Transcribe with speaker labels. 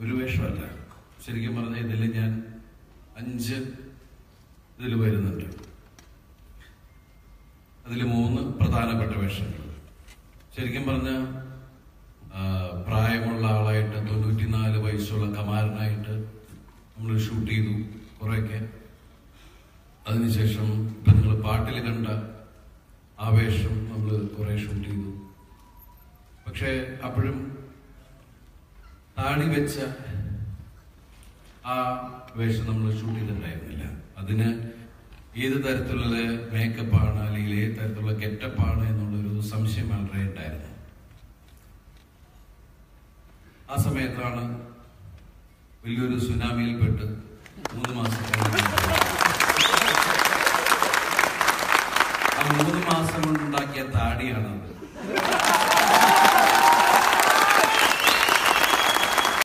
Speaker 1: ഒരു വേഷമല്ല ശരിക്കും പറഞ്ഞ ഇതിൽ ഞാൻ അഞ്ച് ഇതിൽ വരുന്നുണ്ട് അതിൽ മൂന്ന് പ്രധാനപ്പെട്ട വേഷങ്ങൾ ശരിക്കും പറഞ്ഞ പ്രായമുള്ള ആളായിട്ട് തൊണ്ണൂറ്റിനാല് വയസ്സുള്ള കമാരനായിട്ട് നമ്മൾ ഷൂട്ട് ചെയ്തു കുറെയൊക്കെ അതിനുശേഷം ഇപ്പൊ നിങ്ങൾ പാട്ടിൽ കണ്ട ആവേശം നമ്മൾ കുറെ ഷൂട്ട് ചെയ്തു പക്ഷെ അപ്പോഴും താടി വെച്ച ആ വേഷം നമ്മൾ ഷൂട്ട് ചെയ്തിട്ടുണ്ടായിരുന്നില്ല അതിന് ഏത് തരത്തിലുള്ള മേക്കപ്പാണ് അല്ലെങ്കിൽ ഏത് തരത്തിലുള്ള ഗെറ്റപ്പാണ് എന്നുള്ളൊരു സംശയം വളരെ ഉണ്ടായിരുന്നു ആ സമയത്താണ് വലിയൊരു സുനാമിയിൽപ്പെട്ട് മൂന്ന് മാസം കഴിഞ്ഞ് ആ മൂന്ന് മാസം കൊണ്ടുണ്ടാക്കിയ താടിയാണത്